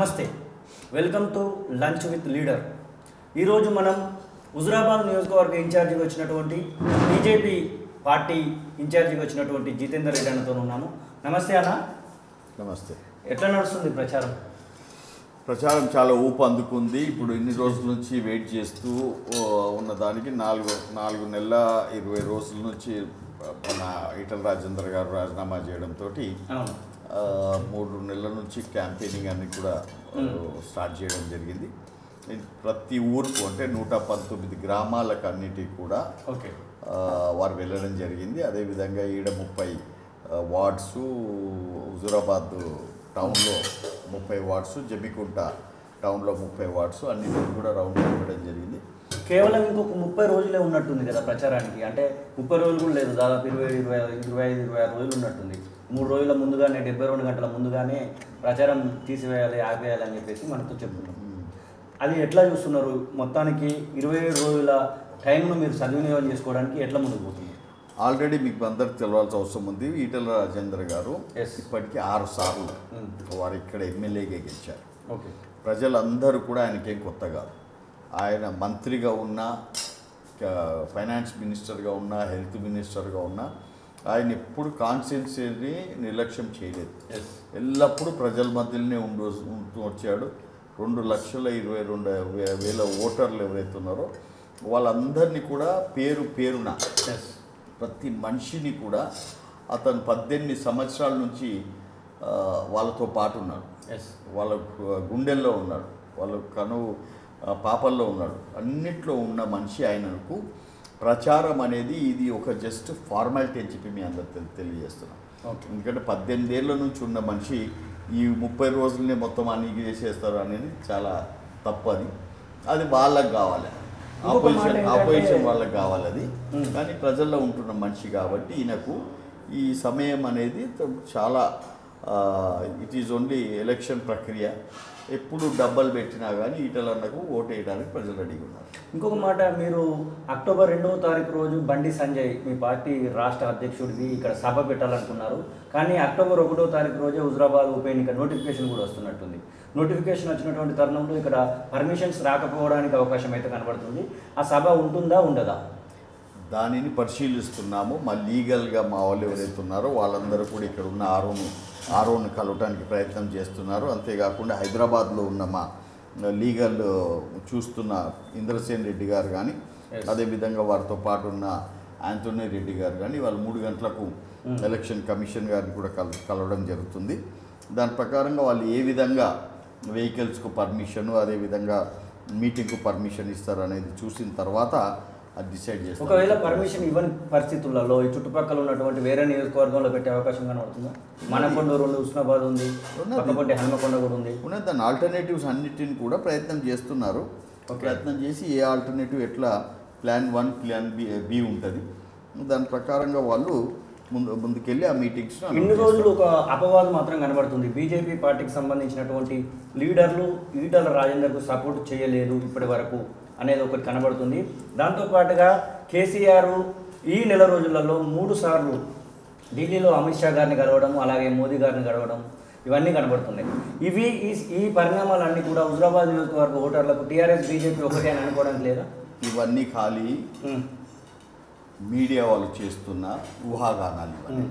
నమస్తే welcome to lunch with leader ఈరోజు మనం హుజురాబాద్ నియోజకవర్గ ఇన్ఛార్జిగా వచ్చినటువంటి బీజేపీ పార్టీ ఇన్ఛార్జిగా వచ్చినటువంటి జితేందర్ రెడ్డి అన్నతో ఉన్నాము నమస్తే అన్న నమస్తే ఎట్లా నడుస్తుంది ప్రచారం ప్రచారం చాలా ఊపు అందుకుంది ఇప్పుడు ఇన్ని రోజుల నుంచి వెయిట్ చేస్తూ ఓ, ఉన్న దానికి నాలుగు నాలుగు నెలల ఇరవై రోజుల నుంచి మన ఈటల రాజేందర్ గారు రాజీనామా చేయడంతో అవును మూడు నెలల నుంచి క్యాంపెయినింగ్ అన్ని కూడా ఆ, స్టార్ట్ చేయడం జరిగింది ఇది ప్రతి ఊరుకు అంటే నూట పంతొమ్మిది గ్రామాలకు అన్నిటికీ కూడా ఓకే ఆ, వారు వెళ్ళడం జరిగింది అదేవిధంగా ఈడ ముప్పై ఆ, వార్డ్స్ హుజురాబాద్ టౌన్లో ముప్పై వార్డ్స్ జమ్మికుంట టౌన్లో ముప్పై వార్డ్స్ అన్నింటిని కూడా రౌండ్ ఇవ్వడం జరిగింది కేవలం ఇంకొక ముప్పై రోజులే ఉన్నట్టుంది కదా ప్రచారానికి అంటే ముప్పై రోజులు కూడా లేదు దాదాపు ఇరవై ఇరవై ఇరవై ఐదు ఇరవై ఆరు రోజులు ఉన్నట్టుంది మూడు రోజుల ముందుగానే డెబ్బై రెండు గంటల ముందుగానే ప్రచారం తీసివేయాలి ఆపేయాలి అని చెప్పేసి మనతో చెప్తున్నాం అది ఎట్లా చూస్తున్నారు మొత్తానికి ఇరవై ఏడు రోజుల టైంను మీరు సద్వినియోగం చేసుకోవడానికి ఎట్లా ముందుకు పోతుంది ఆల్రెడీ మీకు అందరికి తెలవాల్సిన అవసరం ఉంది ఈటల రాజేందర్ గారు Yes. ఇప్పటికీ ఆరు సార్లు Mm. వారు ఇక్కడ ఎమ్మెల్యేగా గెలిచారు ఓకే ప్రజలందరూ కూడా ఆయనకేం కొత్త కాదు ఆయన మంత్రిగా ఉన్నా క- ఫైనాన్స్ మినిస్టర్గా ఉన్నా హెల్త్ మినిస్టర్గా ఉన్నా ఆయన ఎప్పుడు కాన్స్టిట్యున్సీని నిర్లక్ష్యం చేయలేదు ఎస్ ఎల్లప్పుడూ ప్రజల మధ్యలోనే ఉండు ఉంటూ వచ్చాడు రెండు లక్షల ఇరవై రెండు వే- వేల ఓటర్లు ఎవరైతే ఉన్నారో వాళ్ళందరినీ కూడా పేరు పేరున ఎస్ ప్రతి మనిషిని కూడా అతను పద్దెనిమిది సంవత్సరాల నుంచి ఆ, వాళ్ళతో పాటు ఉన్నాడు ఎస్ వాళ్ళ గు- గుండెల్లో ఉన్నాడు వాళ్ళ కను ఆ, పాపల్లో ఉన్నాడు అన్నిట్లో ఉన్న మనిషి ఆయనకు ప్రచారం అనేది ఇది ఒక జస్ట్ ఫార్మాలిటీ అని చెప్పి మీ అందరు తెలి తెలియజేస్తున్నాం ఓకే ఎందుకంటే పద్దెనిమిది ఏళ్ళ నుంచి ఉన్న మనిషి ఈ ముప్పై రోజులనే మొత్తం అన్ని చేసేస్తారు అనేది చాలా తప్పది అది వాళ్ళకి కావాలి ఇంకొక మాట ఆపోజిషన్ ఏంటంటే- ఆపోజిషన్ వాళ్ళకి కావాలి అది మ్మ్. కానీ ప్రజల్లో ఉంటున్న మనిషి కాబట్టి ఈయనకు ఈ సమయం అనేది త- చాలా ఇట్ ఈజ్ ఓన్లీ ఎలక్షన్ ప్రక్రియ ఎప్పుడు డబ్బలు పెట్టినా కానీ ఈటలన్నకు ఓటు వేయడానికి ప్రజలు రెడీగా ఉన్నారు ఇంకొక మాట మీరు అక్టోబర్ రెండవ తారీఖు రోజు బండి సంజయ్ మీ పార్టీ రాష్ట్ర అధ్యక్షుడిది ఇక్కడ సభ పెట్టాలనుకున్నారు కానీ అక్టోబర్ ఒకటో తారీఖు రోజే హుజరాబాద్ ఉప ఎన్నిక నోటిఫికేషన్ కూడా వస్తున్నట్టుంది నోటిఫికేషన్ వచ్చినటువంటి తరుణంలో ఇక్కడ పర్మిషన్స్ రాకపోవడానికి అవకాశం అయితే కనబడుతుంది ఆ సభ ఉంటుందా ఉండదా దానిని పరిశీలిస్తున్నాము మా లీగల్గా మా వాళ్ళు ఎవరైతే ఉన్నారో వాళ్ళందరూ కూడా ఇక్కడ ఉన్న ఆరోను ఆరోను కలవటానికి ప్రయత్నం చేస్తున్నారు అంతేకాకుండా హైదరాబాద్లో ఉన్న మా లీగల్ చూస్తున్న ఇంద్రసేన్ రెడ్డి గారు కానీ Yes. అదేవిధంగా వారితో పాటు ఉన్న ఆంటోనీ రెడ్డి గారు కానీ వాళ్ళు మూడు గంటలకు ఎలక్షన్ కమిషన్ గారిని కూడా కల కలవడం జరుగుతుంది దాని ప్రకారంగా వాళ్ళు ఏ విధంగా వెహికల్స్కు పర్మిషన్ అదేవిధంగా మీటింగ్కు పర్మిషన్ ఇస్తారు అనేది చూసిన తర్వాత అది డిసైడ్ చేస్తారు ఒకవేళ పర్మిషన్ ఇవ్వని పరిస్థితులలో ఈ చుట్టుపక్కల ఉన్నటువంటి వేరే నియోజకవర్గంలో పెట్టే అవకాశం కనబడుతుందా మనకొండూరు ఉంది ఉస్నాబాద్ ఉంది ఉన్నది. పక్కపొంటి హనుమకొండ కూడా ఉంది ఉన్నది దాని ఆల్టర్నేటివ్స్ అన్నిటిని కూడా ప్రయత్నం చేస్తున్నారు Okay. ప్రయత్నం చేసి ఏ ఆల్టర్నేటివ్ ఎట్లా plan one plan B B ఉంటుంది దాని ప్రకారంగా వాళ్ళు ముందు ముందుకెళ్ళి ఆ మీటింగ్స్ ఇన్ని రోజులు ఒక అపవాదం మాత్రం కనబడుతుంది బీజేపీ పార్టీకి సంబంధించినటువంటి లీడర్లు ఈటల రాజేందర్కు సపోర్ట్ చేయలేదు ఇప్పటి వరకు అనేది ఒకటి కనబడుతుంది దాంతోపాటుగా కేసీఆర్ ఈ నెల రోజులలో మూడు సార్లు ఢిల్లీలో అమిత్ షా గారిని కలవడం అలాగే మోదీ గారిని కలవడం ఇవన్నీ కనబడుతున్నాయి ఇవి ఈ ఈ పరిణామాలన్నీ కూడా హుజరాబాద్ నియోజకవర్గ ఓటర్లకు టీఆర్ఎస్ బీజేపీ ఒకటి అని అనుకోవడానికి లేదా ఇవన్నీ ఖాళీ ఉమ్, మీడియా వాళ్ళు చేస్తున్న ఊహాగానాలు ఇవన్నీ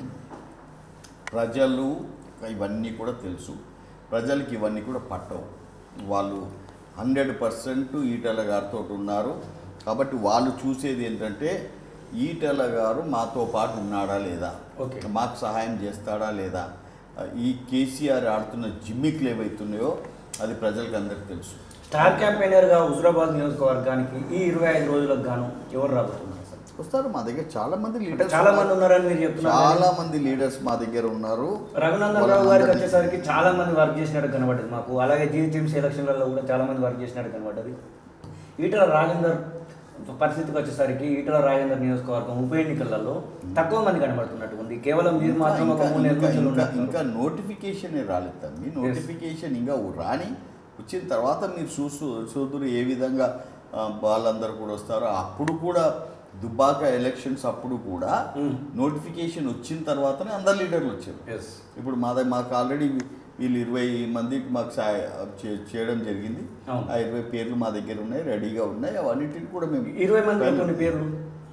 ప్రజలు ఇవన్నీ కూడా తెలుసు ప్రజలకి ఇవన్నీ కూడా పట్టవు వాళ్ళు హండ్రెడ్ పర్సెంట్ ఈటల గారితో ఉన్నారు కాబట్టి వాళ్ళు చూసేది ఏంటంటే ఈటల గారు మాతో పాటు ఉన్నాడా లేదా ఓకే. మాకు సహాయం చేస్తాడా లేదా ఈ కేసీఆర్ ఆడుతున్న జిమ్మిక్లు ఏవైతున్నాయో అది ప్రజలకు అందరికీ తెలుసు స్టార్ క్యాంపెయినర్గా హుజరాబాద్ నియోజకవర్గానికి ఈ ఇరవై ఐదు రోజులకు గాను ఎవరు రాబోతున్నారు అసలు వస్తారు మా దగ్గర చాలా మంది అంటే లీడర్స్ చాలా మంది ఉన్నారని మీరు చెప్తున్నారు చాలా మంది లీడర్స్ మా దగ్గర ఉన్నారు రఘునందన్ రావు గారికి వచ్చేసరికి చాలా మంది వర్క్ చేసినట్టు కనబడ్డది మాకు అలాగే జీహెచ్ఎంసీ ఎలక్షన్లలో కూడా చాలా మంది వర్క్ చేసినట్టు కనబడ్డది ఈటల రాజేందర్ పరిస్థితికి వచ్చేసరికి ఈటల రాజేందర్ నియోజకవర్గం ఉప ఎన్నికలలో తక్కువ మంది కనబడుతున్నట్టు ఉంది కేవలం మీరు మాత్రం ఒక మూడు నెలల ఇంకా- నుంచి ఇంకా- ఉన్నారు. ఇంకా నోటిఫికేషన్ రాలేదు తమ్మి నోటిఫికేషన్ ఇంకా రాని వచ్చిన తర్వాత మీరు చూసు చూదురు ఏ విధంగా ఆ, వాళ్ళందరూ కూడా వస్తారో అప్పుడు కూడా దుబ్బాక ఎలక్షన్స్ అప్పుడు కూడా మ్మ్. నోటిఫికేషన్ వచ్చిన తర్వాతనే అందరు లీడర్లు వచ్చారు ఎస్ ఇప్పుడు మాది మాకు ఆల్రెడీ వీళ్ళు ఇరవై మందికి మాకు సాయ చే- చేయడం జరిగింది అవును. ఆ ఇరవై పేర్లు మా దగ్గర ఉన్నాయి రెడీగా ఉన్నాయి అవన్నిటిని కూడా మేము ఇరవై మంది కొన్ని పేర్లు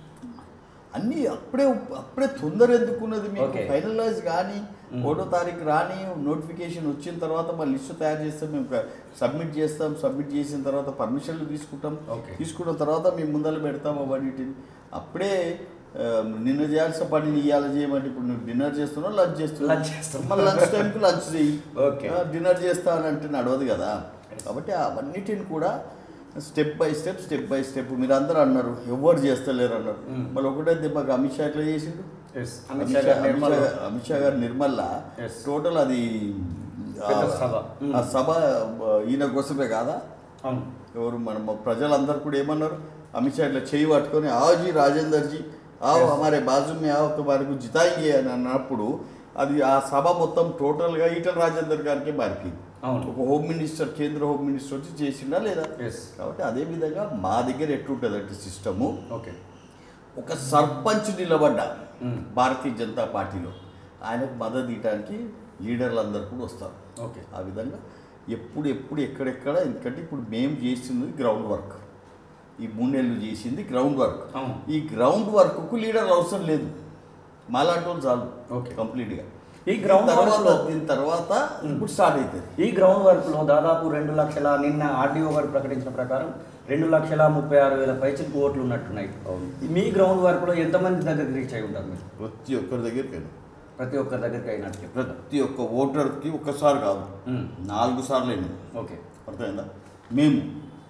అన్నీ అప్పుడే అప్పుడే తొందర ఎందుకున్నది మీకు Okay. ఫైనలైజ్ కానీ ఒకటో తారీఖు రాని నోటిఫికేషన్ వచ్చిన తర్వాత మా లిస్టు తయారు చేస్తాం మేము సబ్మిట్ చేస్తాం సబ్మిట్ చేసిన తర్వాత పర్మిషన్లు తీసుకుంటాం Okay. తీసుకున్న తర్వాత మేము ముందర పెడతాం అవన్నిటిని అప్పుడే ఆ, నిన్న చేయాల్సిన పని ఇవాళ చేయమంటే ఇప్పుడు నువ్వు డిన్నర్ చేస్తున్నావు లంచ్ చేస్తున్నావు Lunch చేస్తున్నావు. మళ్ళీ లంచ్ టైంకి లంచ్ చేయి Okay. డిన్నర్ చేస్తానంటే నడవదు కదా కాబట్టి అవన్నిటిని కూడా step by step step by step మీరు అందరూ అన్నారు ఎవరు చేస్తలేరు అన్నారు Mm. మళ్ళీ ఒకటే దెబ్బకి అమిత్ షా ఎట్లా చేసిండు ఎస్ అమిత్ అమిత్ షా షా గారు అమిత్ నిర్మల్ షా- అమిత్ షా గారు నిర్మల్లా Yes. టోటల్ అది పెద్ద ఆ- సభ. Mm. ఆ సభ ఆ, ఈయన కోసమే కాదా అవును ఎవరు మన మన ప్రజలందరూ కూడా ఏమన్నారు అమిత్ షా ఇట్లా చేయి పట్టుకొని ఆజీ రాజేందర్ జీ ఆవు Yes. హమారే బాజు మే ఆవు తుమారకు జితాయింగే అని అన్నప్పుడు అది ఆ సభ మొత్తం టోటల్గా ఈటల రాజేందర్ గారికి మారిపోయింది అవును ఒక హోమ్ మినిస్టర్ కేంద్ర హోమ్ మినిస్టర్ వచ్చి చేసిండా లేదా ఎస్ కాబట్టి అదే విధంగా మా దగ్గర ఎట్లుంటుంది అంటే సిస్టము ఓకే ఒక సర్పంచ్ నిలబడ్డ మ్మ్. భారతీయ జనతా పార్టీలో ఆయనకు మద్దతు ఇవ్వడానికి లీడర్లు అందరు కూడా వస్తారు ఓకే ఆ విధంగా ఎప్పుడు ఎప్పుడు ఎక్కడెక్కడ ఎందుకంటే ఇప్పుడు మేము చేసింది గ్రౌండ్ వర్క్ ఈ మూడేళ్ళు చేసింది గ్రౌండ్ వర్క్ అవును. ఈ గ్రౌండ్ వర్క్కు లీడర్ అవసరం లేదు మాలాంటి వాళ్ళు చాలు ఓకే. కంప్లీట్గా ఈ గ్రౌండ్ తర్వాత వర్క్లో దీని తర్వాత ఇప్పుడు స్టార్ట్ అవుతుంది ఈ గ్రౌండ్ వర్క్లో దాదాపు రెండు లక్షల నిన్న ఆర్డీఓ గారు ప్రకటించిన ప్రకారం రెండు లక్షల ముప్పై ఆరు వేల పైచిలకు ఓట్లు ఉన్నట్టున్నాయి అవును. మీ గ్రౌండ్ వర్క్లో ఎంతమంది దగ్గరికి రీచ్ అయి ఉంటారు మీరు ప్రతి ఒక్కరి దగ్గరికి ప్రతి ఒక్కరి దగ్గరికి అయినట్టు చెప్తారు ప్రతి ఒక్క ఓటర్కి ఒక్కసారి కాదు మ్మ్. నాలుగు సార్లు అయినాయి ఓకే అర్థమైందా మేము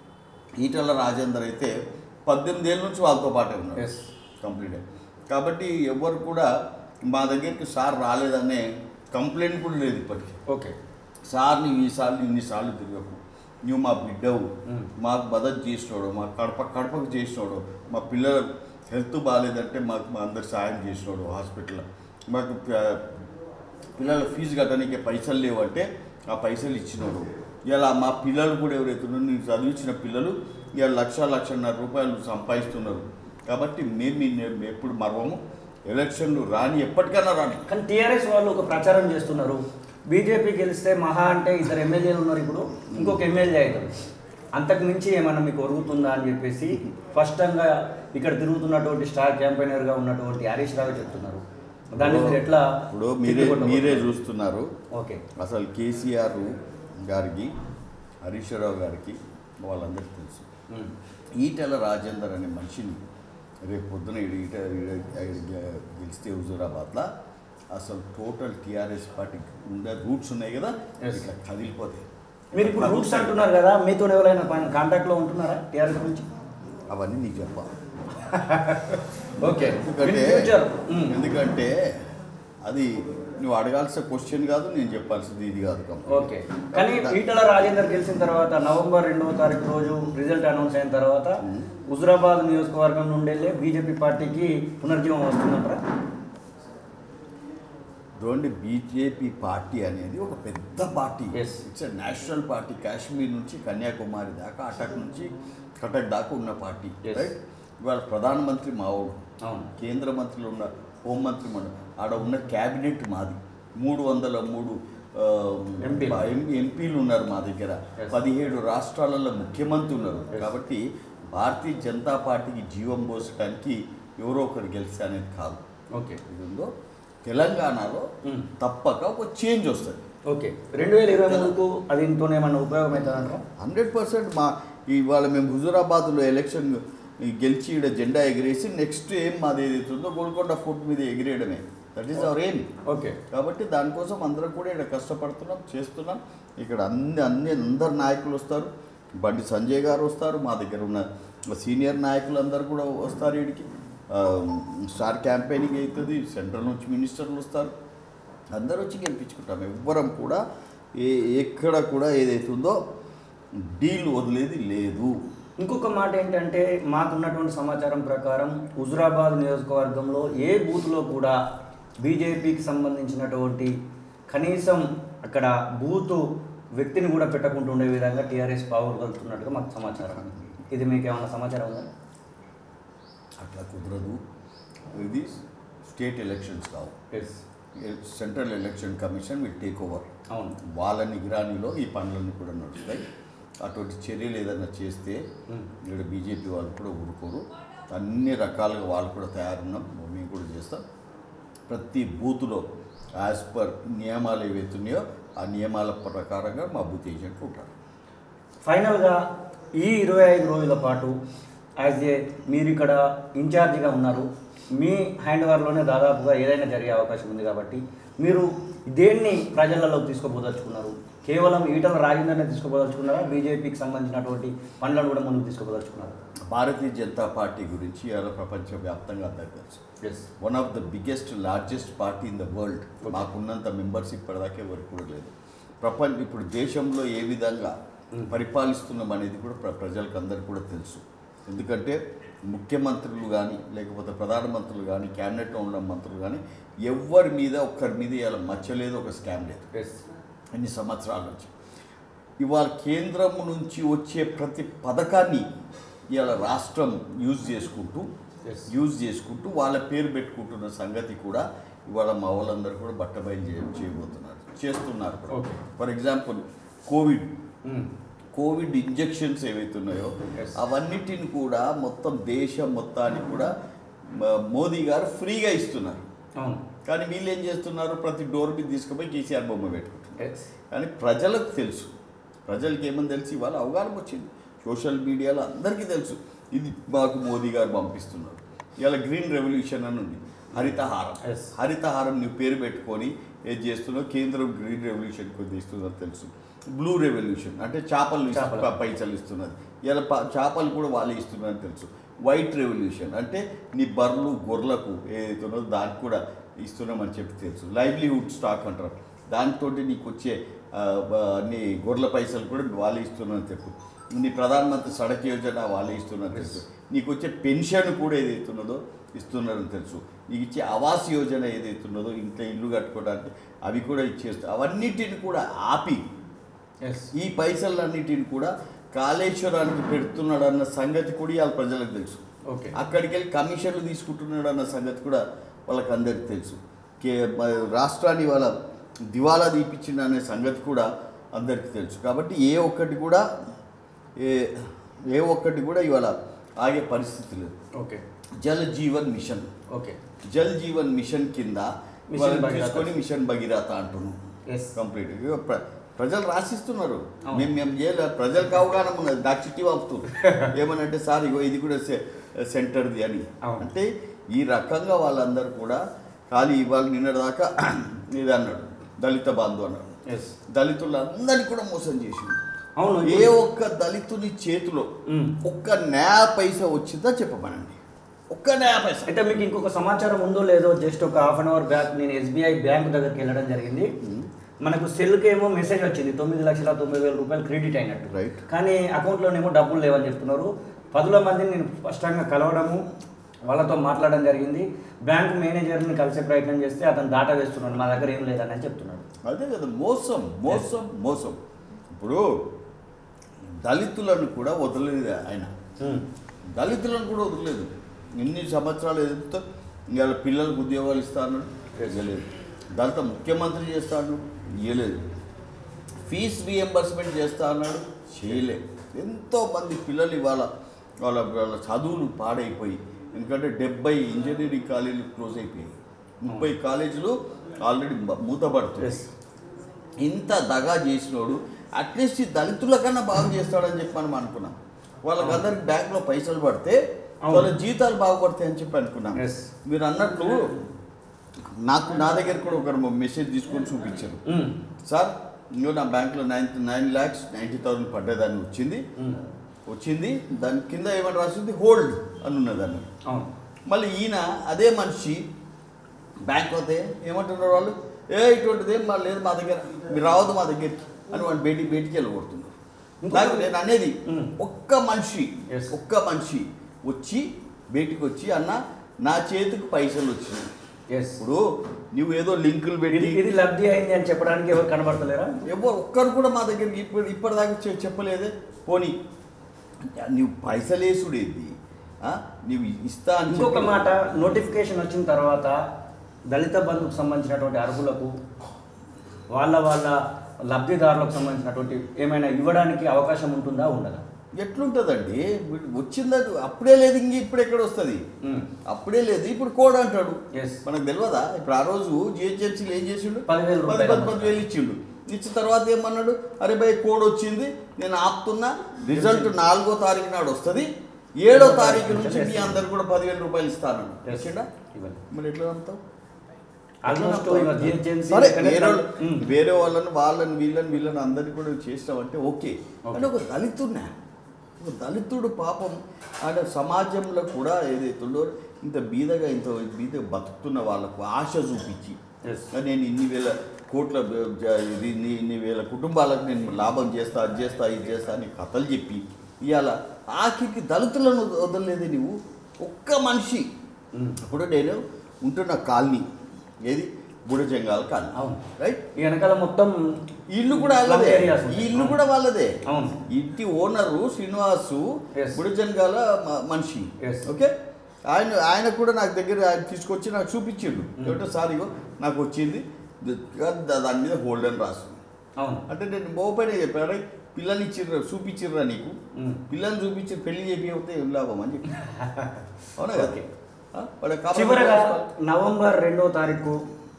ఈటల రాజేందర్ అయితే పద్దెనిమిది ఏళ్ళ నుంచి వాళ్ళతో పాటే ఉన్నారు Yes. కంప్లీట్ కాబట్టి ఎవరు కూడా మా దగ్గరికి సార్ రాలేదనే కంప్లైంట్ కూడా లేదు ఇప్పటికీ ఓకే సార్ నీవు ఈసార్లు ఇన్నిసార్లు తిరగకు నువ్వు మా బిడ్డవు మ్మ్. మాకు మదతు చేసినోడు మా కడప కడపకు చేసినోడు మా పిల్లల హెల్త్ బాగాలేదంటే మాకు మా అందరు సాయం చేసినోడు హాస్పిటల్లో మాకు ప- పిల్లల ఫీజు కట్టడానికి పైసలు లేవంటే ఆ పైసలు ఇచ్చినోడు ఇలా మా పిల్లలు కూడా ఎవరైతే ఉన్నారో నేను చదివించిన పిల్లలు ఇలా లక్ష లక్షన్నర రూపాయలు సంపాదిస్తున్నారు కాబట్టి మేము మీ- ఎప్పుడు మర్వము ఎలక్షన్లు రాని ఎప్పటికైనా రాని కానీ టీఆర్ఎస్ వాళ్ళు ఒక ప్రచారం చేస్తున్నారు బీజేపీ గెలిస్తే మహా అంటే ఇద్దరు ఎమ్మెల్యేలు ఉన్నారు ఇప్పుడు ఇంకొక ఎమ్మెల్యే అవుతారు అంతకు మించి ఏమన్నా మీకు ఒరుగుతుందా అని చెప్పేసి స్పష్టంగా ఇక్కడ తిరుగుతున్నటువంటి స్టార్ క్యాంపెయినర్గా ఉన్నటువంటి హరీష్ రావు చెప్తున్నారు దాన్ని మీరు ఎట్లా ఇప్పుడు మీరే తిప్పికొట్టబోతున్నారు? మీరే చూస్తున్నారు ఓకే అసలు కేసీఆర్ గారికి హరీష్ రావు గారికి వాళ్ళందరికీ తెలుసు ఉమ్. ఈటెల రాజేందర్ అనే మనిషిని రేపు పొద్దున ఈడ ఈట ఈడ- ఈడ గెలిస్తే హుజూరాబాద్లో అసలు టోటల్ టీఆర్ఎస్ పార్టీకి ఉండే రూట్స్ ఉన్నాయి కదా Yes. ఇట్లా కదిలిపోతాయి మీరు ఇప్పుడు రూట్స్ అంటున్నారు కదా మీతో ఎవరైనా కాంటాక్ట్లో ఉంటున్నారా టీఆర్ఎస్ నుంచి అవన్నీ నీకు చెప్పాలి ఓకే ఎందుకంటే ఫ్యూచర్ ఎందుకంటే అది నువ్వు అడగాల్సిన క్వశ్చన్ కాదు నేను చెప్పాల్సింది ఇది కాదు కంప్లీట్. ఓకే కానీ ఈటల రాజేందర్ గెలిచిన తర్వాత నవంబర్ రెండవ తారీఖు రోజు రిజల్ట్ అనౌన్స్ అయిన తర్వాత హుజురాబాద్ నియోజకవర్గం నుండి వెళ్ళి బీజేపీ పార్టీకి పునర్జీవం వస్తుందంటారా చూడండి బీజేపీ పార్టీ అనేది ఒక పెద్ద party Yes. It's national party Kashmir నుంచి కన్యాకుమారి దాకా అటక్ నుంచి కటక్ దాకా ఉన్న పార్టీ Yes. రైట్ ఇవాళ ప్రధానమంత్రి మావోడు అవును కేంద్ర మంత్రులు ఉన్న హోంమంత్రి మన ఆడ ఉన్న క్యాబినెట్ మాది మూడు వందల మూడు ఆ, ఎంపీలు. ఎం- ఎంపీలు ఉన్నారు మా దగ్గర Yes. పదిహేడు రాష్ట్రాలలో ముఖ్యమంత్రి ఉన్నారు Yes. కాబట్టి భారతీయ జనతా పార్టీకి జీవం పోసడానికి ఎవరో ఒకరు గెలిస్తే అనేది కాదు ఓకే ఇది ఉందో తెలంగాణలో Hmm. తప్పక ఒక చేంజ్ వస్తుంది ఓకే రెండు వేల ఇరవై మూడుకు అది ఇంతోనే ఏమన్నా ఉపయోగం అవుతుందంటారా హండ్రెడ్ పర్సెంట్ మా ఇవాళ మేము హుజూరాబాద్లో ఎలక్షన్ గెలిచి ఈడ జెండా ఎగిరేసి నెక్స్ట్ ఏం మాది ఏదైతుందో గోల్కొండ ఫోర్ట్ మీద ఎగిరేయడమే దట్ ఈస్ అవర్ ఏం ఓకే కాబట్టి దానికోసం అందరం కూడా ఇక్కడ కష్టపడుతున్నాం చేస్తున్నాం ఇక్కడ అన్ని అన్ని అందరు నాయకులు వస్తారు బండి సంజయ్ గారు వస్తారు మా దగ్గర ఉన్న సీనియర్ నాయకులు అందరు కూడా వస్తారు వీడికి స్టార్ క్యాంపెయినింగ్ అవుతుంది సెంట్రల్ నుంచి మినిస్టర్లు వస్తారు అందరూ వచ్చి గెలిపించుకుంటాం ఎవ్వరం కూడా ఏ ఎక్కడ కూడా ఏదైతుందో డీల్ వదిలేది లేదు ఇంకొక మాట ఏంటంటే మాకున్నటువంటి సమాచారం ప్రకారం హుజురాబాద్ నియోజకవర్గంలో ఏ బూత్లో కూడా బీజేపీకి సంబంధించినటువంటి కనీసం అక్కడ బూత్ వ్యక్తిని కూడా పెట్టకుండా ఉండే విధంగా టీఆర్ఎస్ పావులు కలుపుతున్నట్టుగా మాకు సమాచారం ఇది మీకు ఏమైనా సమాచారం ఉందా అట్లా కుదరదు ఇది స్టేట్ ఎలక్షన్స్ కావు yes central election commission will take over అవును వాళ్ళ నిగరానిలో ఈ పనులన్నీ కూడా నడుస్తాయి అటువంటి చర్యలు ఏదైనా చేస్తే మ్మ్. ఇక్కడ బీజేపీ వాళ్ళు కూడా ఊరుకోరు అన్ని రకాలుగా వాళ్ళు కూడా తయారున్నాం మేము కూడా చేస్తాం ప్రతి బూత్లో యాజ్ పర్ నియమాలు ఏవైతున్నాయో ఆ నియమాల ప్రకారంగా మా బూత్ ఏజెంట్లు ఉంటారు ఫైనల్గా ఈ ఇరవై ఐదు రోజుల పాటు యాజ్ ఏ మీరు ఇక్కడ ఇన్ఛార్జిగా ఉన్నారు మీ హ్యాండ్ ఓవర్లోనే దాదాపుగా ఏదైనా జరిగే అవకాశం ఉంది కాబట్టి మీరు దేన్ని ప్రజలలోకి తీసుకోపోదలుచుకున్నారు కేవలం ఈటల రాజేందర్ని తీసుకోపోదలుచుకున్నారా బీజేపీకి సంబంధించినటువంటి పనులను కూడా ముందుకు తీసుకోపోదలుచుకున్నారు భారతీయ జనతా పార్టీ గురించి ఇలా ప్రపంచవ్యాప్తంగా అందరికీ తెలుసు yes one of the biggest largest party in the world మాకున్నంత మెంబర్స్ ఇప్పటిదాకా ఎవరికి కూడా లేదు ప్రపంచ ఇప్పుడు దేశంలో ఏ విధంగా పరిపాలిస్తున్నాం అనేది కూడా ప్ర- ప్రజలకు అందరికీ కూడా తెలుసు ఎందుకంటే ముఖ్యమంత్రులు కానీ లేకపోతే ప్రధానమంత్రులు కానీ క్యాబినెట్లో ఉన్న మంత్రులు కానీ ఎవరి మీద ఒక్కరి మీద ఇలా మచ్చలేదు ఒక స్కామ్ లేదు ఎస్ ఎన్ని సంవత్సరాల నుంచి ఇవాళ కేంద్రం నుంచి వచ్చే ప్రతి పథకాన్ని ఇవాళ రాష్ట్రం యూజ్ చేసుకుంటూ Yes. యూజ్ చేసుకుంటూ వాళ్ళ పేరు పెట్టుకుంటున్న సంగతి కూడా ఇవాళ మా వాళ్ళందరూ కూడా బట్టబయలు చేయ చేయబోతున్నారు చేస్తున్నారు Okay. For example covid covid injections ఏవైతున్నాయో Yes. అవన్నిటిని కూడా మొత్తం దేశం మొత్తానికి కూడా మ- మోదీ గారు ఫ్రీగా ఇస్తున్నారు అవును కానీ వీళ్ళు ఏం చేస్తున్నారు ప్రతి డోర్ మీద తీసుకుపోయి కేసీఆర్ బొమ్మ పెట్టుకుంటున్నారు ఎస్ కానీ ప్రజలకు తెలుసు ప్రజలకి ఏమని తెలిసి ఇవాళ అవగాహన వచ్చింది సోషల్ మీడియాలో అందరికీ తెలుసు ఇది మాకు మోదీ గారు పంపిస్తున్నారు ఇవాళ గ్రీన్ రెవల్యూషన్ అని ఉంది హరితహారం Yes. హరితహారం నువ్వు పేరు పెట్టుకొని ఏది చేస్తున్నావు కేంద్రం గ్రీన్ రెవల్యూషన్ కొద్ది ఇస్తుందని తెలుసు బ్లూ రెవల్యూషన్ అంటే చేపలు ఇస్తు- చేపలు. ప- పైసలు ఇస్తున్నది ఇలా ప- చేపలు కూడా వాళ్ళే ఇస్తున్నారని తెలుసు వైట్ రెవల్యూషన్ అంటే నీ బర్రెలు గొర్రెలకు ఏదైతే ఉన్నదో దానికి కూడా ఇస్తున్నామని చెప్పి తెలుసు లైవ్లీహుడ్ స్టాక్ అంటారు దాంతో నీకు వచ్చే ఆ, బ- నీ గొర్రెల పైసలు కూడా వాళ్ళే ఇస్తున్నారని తెలుసు నీ ప్రధానమంత్రి సడక్ యోజన వాళ్ళే ఇస్తున్నారని తెలుసు నీకు వచ్చే పెన్షన్ కూడా ఏదైతే ఉన్నదో ఇస్తున్నారని తెలుసు నీకు ఇచ్చే ఆవాస్ యోజన ఏదైతే ఉన్నదో ఇంట్లో ఇల్లు కట్టుకోవడానికి అవి కూడా ఇచ్చేస్తారు అవన్నిటిని కూడా ఆపి ఎస్ ఈ పైసలన్నిటిని కూడా కాళేశ్వరానికి పెడుతున్నాడు అన్న సంగతి కూడా ఇవాళ ప్రజలకు తెలుసు ఓకే అక్కడికి వెళ్ళి కమిషన్లు తీసుకుంటున్నాడు అన్న సంగతి కూడా వాళ్ళకి అందరికీ తెలుసు కే మ- రాష్ట్రాన్ని వాళ్ళ దివాలా తీపిచ్చిండు అనే సంగతి కూడా అందరికీ తెలుసు కాబట్టి ఏ ఒక్కటి కూడా ఏ ఏ ఒక్కటి కూడా ఇవాళ ఆగే పరిస్థితి లేదు okay Jal Jeevan mission okay Jal Jeevan mission కింద మిషన్ వాళ్ళని భగీరథ. తీసుకొని మిషన్ భగీరథ అంటున్నాం ఎస్ కంప్లీట్ ఇక ప్ర- ప్రజలు రాసిస్తున్నారు అవును. మేము మేము చేయలే ప్రజలకు అవగాహన ఉన్నది నాకు చిట్టి పంపుతుంది ఏమనంటే సార్ ఇగో ఇది కూడా సె- సెంటర్ది అని అవును. అంటే ఈ రకంగా వాళ్ళందరూ కూడా ఖాళీ ఇవాళ నిన్నటిదాకా ఇది అన్నాడు దళిత బంధు అన్నాడు ఎస్ దళితులందరినీ కూడా మోసం చేసిండు అవును ఏ ఒక్క దళితుని చేతిలో మ్మ్. ఒక్క న్యా పైసా వచ్చిందా చెప్పమనండి ఒక్క న్యా పైసా అంటే మీకు ఇంకొక సమాచారం ఉందో లేదో జస్ట్ ఒక హాఫ్ అన్ అవర్ బ్యాక్ నేను ఎస్బీఐ బ్యాంక్ దగ్గరికి వెళ్ళడం జరిగింది మనకు సెల్కి ఏమో మెసేజ్ వచ్చింది తొమ్మిది లక్షల తొమ్మిది వేల రూపాయలు క్రెడిట్ అయినట్టు Right. కానీ అకౌంట్లోనేమో డబ్బులు లేవని చెప్తున్నారు పదుల మందిని నేను స్పష్టంగా కలవడము వాళ్ళతో మాట్లాడడం జరిగింది బ్యాంక్ మేనేజర్ని కలిసే ప్రయత్నం చేస్తే అతను దాటా వేస్తున్నాడు మా దగ్గర ఏం లేదని అని చెప్తున్నాడు అదే కదా మోసం మోసం మోసం ఇప్పుడు దళితులను కూడా వదలలేదు ఆయన దళితులను కూడా వదలలేదు ఎన్ని సంవత్సరాలు ఎదుగుతా ఇవాళ పిల్లలకు ఉద్యోగాలు ఇస్తా అన్నాడు ఇవ్వలేదు దళిత ముఖ్యమంత్రి చేస్తా అన్నాడు ఇవ్వలేదు ఫీజ్ రియంబర్స్మెంట్ చేస్తా అన్నాడు చేయలేదు ఎంతో మంది పిల్లలు ఇవాళ వాళ్ళ వాళ్ళ చదువులు పాడైపోయి ఎందుకంటే డెబ్బై ఇంజనీరింగ్ కాలేజీలు క్లోజ్ అయిపోయాయి ముప్పై కాలేజీలు ఆల్రెడీ మూతపడుతున్నాయి ఎస్ ఇంత దగా చేసినోడు అట్లీస్ట్ ఈ దళితుల కన్నా బాగు చేస్తాడని చెప్పి మనం అనుకున్నాం వాళ్ళకందరికి బ్యాంకులో పైసలు పడితే అవును. వాళ్ళ జీతాలు బాగుపడతాయి అని చెప్పి అనుకున్నాం Yes. మీరు అన్నట్లు నాకు నా దగ్గర కూడా ఒకరు మెసేజ్ తీసుకొని చూపించారు సార్ ఇంకో నా బ్యాంక్లో nine nine lakhs ninety thousand పడ్డేదాన్ని వచ్చింది వచ్చింది దాని కింద ఏమని రాసింది హోల్డ్ అని ఉన్నదాన్ని అవును మళ్ళీ ఈయన అదే మనిషి బ్యాంక్ పోతే ఏమంటున్నారు వాళ్ళు ఏ ఇటువంటిది ఏం మా లేదు మా దగ్గర మీరు రావద్దు మా దగ్గరికి అని వాడు బయటికి బయటికి వెళ్ళగొడుతున్నారు ఇంకొక- నాకు నేను అనేది మ్మ్. ఒక్క మనిషి Yes. ఒక్క మనిషి వచ్చి బయటికి వచ్చి అన్న నా చేతికి పైసలు వచ్చినాయి ఎస్ ఇప్పుడు నువ్వు ఏదో లింకులు ఇది పెట్టి ఇది లబ్ధి అయింది అని చెప్పడానికి ఎవరు కనబడతలేరా ఎవరు ఒక్కరు కూడా మా దగ్గరికి ఇప్పుడు ఇప్పటిదాకా చె- చెప్పలేదే పోనీ నువ్వు పైసలేసుడేది ఆ? నీవు ఇస్తా అని ఇంకొక చెప్పి- మాట నోటిఫికేషన్ వచ్చిన తర్వాత దళిత బంధుకు సంబంధించినటువంటి అర్హులకు వాళ్ళ వాళ్ళ లబ్ధిదారులకు సంబంధించినటువంటి ఏమైనా ఇవ్వడానికి అవకాశం ఉంటుందా ఉండదా ఎట్లుంటుందండి వీడు వచ్చింది అది అప్పుడే లేదు ఇంక ఇప్పుడు ఎక్కడ వస్తుంది మ్మ్. అప్పుడే లేదు ఇప్పుడు కోడ్ అంటాడు Yes. మనకు తెలియదా ఇప్పుడు ఆ రోజు జిహెచ్ఎంసీలు ఏం చేసిండు పదివేలు పది రూపాయలు పది పదివేలు ఇచ్చిండు ఇచ్చిన తర్వాత ఏమన్నాడు అరే భయ్ కోడ్ వచ్చింది నేను ఆపుతున్నా రిజల్ట్ నాలుగో తారీఖు నాడు వస్తుంది ఏడో తారీఖు నుంచి మీ అందరికి కూడా పదివేల రూపాయలు ఇస్తాను Yes. ఇచ్చిండా ఇవ్వండి మరి ఎట్లా నమ్ముతావు ఆల్మోస్ట్ ఇక GHMC సరే, కన్నా- వేరే వాళ్ళు- మ్మ్. వేరే వాళ్ళని వాళ్ళని వీళ్ళని వీళ్ళని అందరినీ కూడా చేసినామంటే ఓకే అంటే ఒక దళితుడినా ఒక దళితుడు పాపం ఆయన సమాజంలో కూడా ఏదైతుందో ఇంత బీదగా ఇంత బీద బతుకుతున్న వాళ్ళకు ఆశ చూపించి Yes. నేను ఇన్ని వేల కోట్ల బ- జ- ఇది ఇన్ని ఇన్ని వేల కుటుంబాలకు నేను లాభం చేస్తా అది చేస్తా ఇది చేస్తా అని కథలు చెప్పి ఇవాళ ఆఖరికి దళితులను వదలలేదు నువ్వు ఒక్క మనిషి మ్మ్. ఇప్పుడు నేను ఉంటున్న కాలనీ ఏది బుడజంగాల కాలనీ అవును. రైట్ ఈ వెనకాల మొత్తం ఈ ఇల్లు కూడా Slum వాళ్ళదే areas ఈ ఉంటాయి. ఇల్లు కూడా వాళ్ళదే అవును. ఇంటి ఓనరు శ్రీనివాసు Yes. బుడజంగాల మ- మనిషి Yes. ఓకే ఆయన ఆయన కూడా నాకు దగ్గర ఆయన తీసుకొచ్చి నాకు చూపించిండు ఏమిటో సార్ ఇగో నాకు వచ్చింది ద- ద- దాని మీద హోల్డ్ అని రాస్తుంది అవును అంటే నేను ఓపెన్ చెప్పాను పిల్లల్ని ఇచ్చిర్రా చూపించిర్రా నీకు మ్మ్. పిల్లల్ని చూపించి పెళ్లి చేపితే ఏం లాభం అని చెప్పి అవునా కదా ఓకే. ఆ? వాడు కాబట్టి చివరగా నవంబర్ రెండో తారీఖు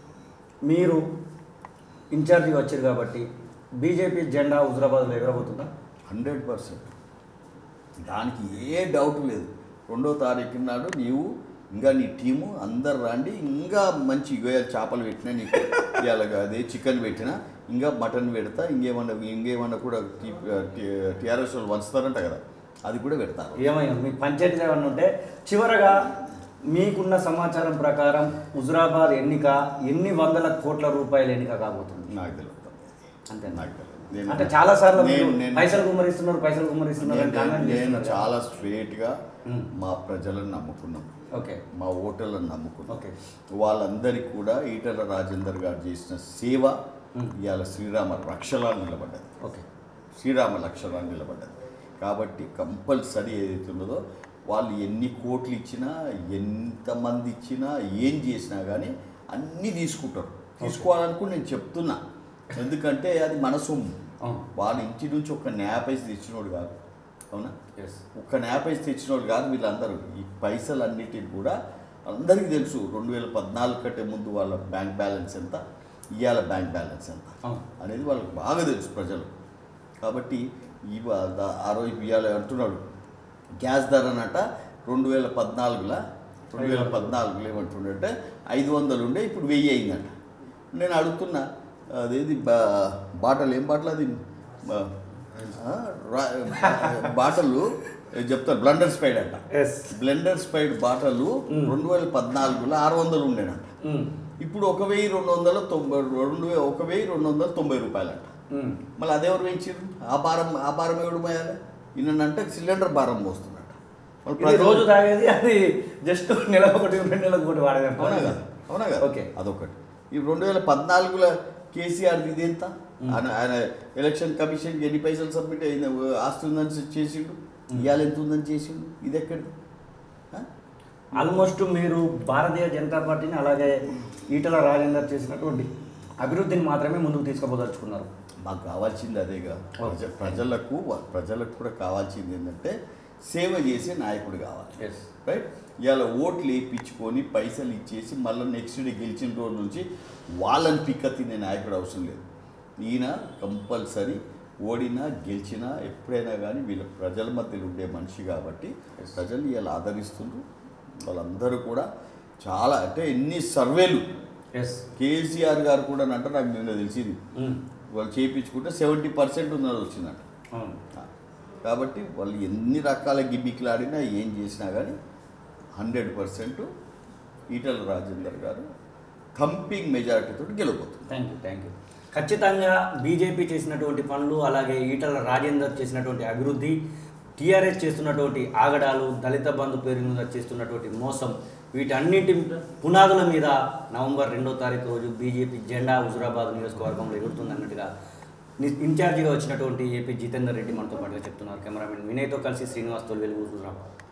మీరు ఇన్ఛార్జిగా వచ్చారు కాబట్టి బీజేపీ జెండా హుజరాబాద్లో ఎగరబోతుందా హండ్రెడ్ పర్సెంట్ దానికి ఏ డౌట్ లేదు రెండో తారీఖు నాడు నీవు ఇంకా నీ టీము అందరు రండి ఇంకా మంచి ఇగోయాలు చేపలు పెట్టినా నీకు ఇవాళ అదే చికెన్ పెట్టినా ఇంకా మటన్ పెడతా ఇంకేమన్నా ఇంకేమన్నా కూడా టీఆర్ఎస్ వాళ్ళు వంచుతారంట కదా అది కూడా పెడతారు ఏమైనా మీ పంచాయతీ ఏమన్నా ఉంటే చివరగా మీకున్న సమాచారం ప్రకారం హుజరాబాద్ ఎన్నిక ఎన్ని వందల కోట్ల రూపాయల ఎన్నిక కాబోతుంది నాకు తెలియదు అంతే నాకు తెలియదు నేను- అంటే చాలా సార్లు మీరు నేను- నేను- పైసలు కుమ్మరిస్తున్నారు పైసలు కుమ్మరిస్తున్నారు అని నేను- కామెంట్ నేను చేస్తున్నారు కదా. చాలా స్ట్రేట్గా మ్మ్. మా ప్రజలను నమ్ముకున్నాం ఓకే మా ఓటర్లను నమ్ముకున్నాం ఓకే వాళ్ళందరికీ కూడా ఈటల రాజేందర్ గారు చేసిన సేవ మ్మ్. ఇవాళ శ్రీరామ రక్షలా నిలబడ్డది ఓకే శ్రీరామ రక్షలా నిలబడ్డది కాబట్టి కంపల్సరీ ఏదైతే ఉన్నదో వాళ్ళు ఎన్ని కోట్లు ఇచ్చినా ఎంతమంది ఇచ్చినా ఏం చేసినా కానీ అన్నీ తీసుకుంటారు తీసుకోవాలనుకుని నేను చెప్తున్నా ఎందుకంటే అది మన సొమ్ము అవును వాళ్ళ ఇంటి నుంచి ఒక న్యాపైసి తెచ్చినోడు కాదు అవునా ఎస్ ఒక్క న్యాపైసి తెచ్చినోడు కాదు వీళ్ళందరూ ఈ పైసలు అన్నిటిని కూడా అందరికీ తెలుసు రెండు వేల పద్నాలుగు కంటే ముందు వాళ్ళ బ్యాంక్ బ్యాలెన్స్ ఎంత ఇవాళ బ్యాంక్ బ్యాలెన్స్ ఎంత అవును అనేది వాళ్ళకి బాగా తెలుసు ప్రజలు కాబట్టి ఇవాళ ఆ రోజు ఇవాళ అంటున్నాడు గ్యాస్ ధర అనట రెండు వేల పద్నాలుగులో రెండు వేల పద్నాలుగులో ఏమంటుండే ఐదు వందలు ఉండే ఇప్పుడు వెయ్యి అయిందట నేను అడుగుతున్నా అదేది బా బాటలు ఏం బాటలు అది బా- ఆ, రా- బాటలు చెప్తారు బ్లండర్ స్పైడ్ అంట ఎస్ బ్లెండర్ స్పైడ్ బాటలు మ్. రెండు వేల పద్నాలుగులో ఆరు వందలు ఉండేనంట ఇప్పుడు ఒక వెయ్యి రెండు వందల తొంభై రెండు వే- ఒక వెయ్యి రెండు వందల తొంభై రూపాయలంట మళ్ళీ అదెవరు పెంచారు ఆ భారం ఆ భారం ఎవడు మోయాలి ఈయనంటే సిలిండర్ భారం మోస్తున్నట్ట మళ్ళీ ఇది ప్రజలు- రోజు తాగేది అది జస్ట్ నెల ఒకటి రెండు నెలలకు ఒకటి వాడేది అవునా కదా అవునా కదా ఓకే అదొకటి ఈ రెండు వేల పద్నాలుగులో కేసీఆర్ ఇది ఎంత ఆయన ఆయన ఎలక్షన్ కమిషన్కి ఎన్ని పైసలు సబ్మిట్ అయింది ఆస్తి ఉందని చేసిండు ఇవాళ ఎంత ఉందని చేసిండు ఇది ఎక్కడిది ఆ? ఆల్మోస్ట్ మీరు భారతీయ జనతా పార్టీని అలాగే ఈటల రాజేందర్ చేసినటువంటి అభివృద్ధిని మాత్రమే ముందుకు తీసుకుపోదలుచుకున్నారు మాకు కావాల్సింది అదేగా ప్రజ ప్రజలకు ప్రజలకు కూడా కావాల్సింది ఏంటంటే సేవ చేసే నాయకుడు కావాలి ఎస్ రైట్ ఇవాళ ఓట్లు వేయించుకొని పైసలు ఇచ్చేసి మళ్ళీ నెక్స్ట్ డే గెలిచిన రోజు నుంచి వాళ్ళని పిక్క తినే నాయకుడు అవసరం లేదు ఈయన కంపల్సరీ ఓడినా గెలిచినా ఎప్పుడైనా కానీ వీళ్ళ ప్రజల మధ్యలో ఉండే మనిషి కాబట్టి ప్రజలు ఇలా ఆదరిస్తుండ్రు వాళ్ళందరూ కూడా చాలా అంటే ఎన్ని సర్వేలు ఎస్ కేసీఆర్ గారు కూడా అంటే నాకు నిన్న తెలిసింది వాళ్ళు చేయించుకుంటే సెవెంటీ పర్సెంట్ ఉన్నది వచ్చిందంట అవును కాబట్టి వాళ్ళు ఎన్ని రకాల గిమ్మిక్లు ఆడినా ఏం చేసినా కానీ హండ్రెడ్ పర్సెంట్ ఈటల రాజేందర్ గారు థంపింగ్ మెజారిటీతో గెలవబోతుంది థ్యాంక్ యూ థ్యాంక్ యూ ఖచ్చితంగా బీజేపీ చేసినటువంటి పనులు అలాగే ఈటల రాజేందర్ చేసినటువంటి అభివృద్ధి టీఆర్ఎస్ చేస్తున్నటువంటి ఆగడాలు దళిత బంధు పేరు మీద చేస్తున్నటువంటి మోసం వీటన్నిటి పునాదుల మీద నవంబర్ రెండో తారీఖు రోజు బీజేపీ జెండా హుజురాబాద్ నియోజకవర్గంలో ఎగురుతుంది అన్నట్టుగా ని- ఇన్ఛార్జిగా వచ్చినటువంటి ఏపీ జితేందర్ రెడ్డి మనతో పాటుగా చెప్తున్నారు కెమెరామెన్ వినయ్తో కలిసి శ్రీనివాస్ తొలి వెలుగు హుజురాబాద్